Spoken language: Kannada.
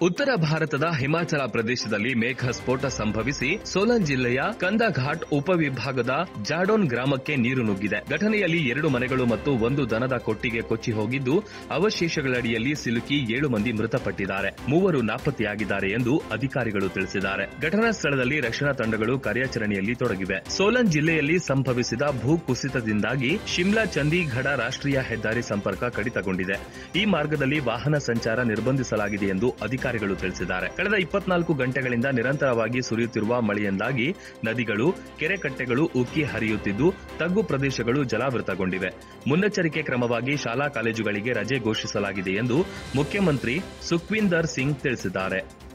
ಉತ್ತರ ಭಾರತದ ಹಿಮಾಚಲ ಪ್ರದೇಶದಲ್ಲಿ ಮೇಘ ಸ್ಫೋಟ ಸಂಭವಿಸಿ ಸೋಲನ್ ಜಿಲ್ಲೆಯ ಕಂದಘಾಟ್ ಉಪವಿಭಾಗದ ಜಾಡೋನ್ ಗ್ರಾಮಕ್ಕೆ ನೀರು ನುಗ್ಗಿದೆ ಘಟನೆಯಲ್ಲಿ ಎರಡು ಮನೆಗಳು ಮತ್ತು ಒಂದು ದನದ ಕೊಟ್ಟಿಗೆ ಕೊಚ್ಚಿ ಹೋಗಿದ್ದು ಅವಶೇಷಗಳಡಿಯಲ್ಲಿ ಸಿಲುಕಿ ಏಳು ಮಂದಿ ಮೃತಪಟ್ಟಿದ್ದಾರೆ ಮೂವರು ನಾಪತ್ತೆಯಾಗಿದ್ದಾರೆ ಎಂದು ಅಧಿಕಾರಿಗಳು ತಿಳಿಸಿದ್ದಾರೆ ಘಟನಾ ಸ್ಥಳದಲ್ಲಿ ರಕ್ಷಣಾ ತಂಡಗಳು ಕಾರ್ಯಾಚರಣೆಯಲ್ಲಿ ತೊಡಗಿವೆ ಸೋಲನ್ ಜಿಲ್ಲೆಯಲ್ಲಿ ಸಂಭವಿಸಿದ ಭೂ ಕುಸಿತದಿಂದಾಗಿ ಶಿಮ್ಲಾ ಚಂಡೀಗಢ ರಾಷ್ಟ್ರೀಯ ಹೆದ್ದಾರಿ ಸಂಪರ್ಕ ಕಡಿತಗೊಂಡಿದೆ ಈ ಮಾರ್ಗದಲ್ಲಿ ವಾಹನ ಸಂಚಾರ ನಿರ್ಬಂಧಿಸಲಾಗಿದೆ ಎಂದು ಅಧಿಕಾರಿಗಳು ತಿಳಿಸಿದ್ದಾರೆ ಕಳೆದ ಇಪ್ಪತ್ನಾಲ್ಕು ಗಂಟೆಗಳಿಂದ ನಿರಂತರವಾಗಿ ಸುರಿಯುತ್ತಿರುವ ಮಳೆಯಿಂದಾಗಿ ನದಿಗಳು ಕೆರೆಕಟ್ಟೆಗಳು ಉಕ್ಕಿ ಹರಿಯುತ್ತಿದ್ದು ತಗ್ಗು ಪ್ರದೇಶಗಳು ಜಲಾವೃತಗೊಂಡಿವೆ ಮುನ್ನೆಚ್ಚರಿಕೆ ಕ್ರಮವಾಗಿ ಶಾಲಾ ಕಾಲೇಜುಗಳಿಗೆ ರಜೆ ಘೋಷಿಸಲಾಗಿದೆ ಎಂದು ಮುಖ್ಯಮಂತ್ರಿ ಸುಖ್ವೀಂದರ್ ಸಿಂಗ್ ತಿಳಿಸಿದ್ದಾರೆ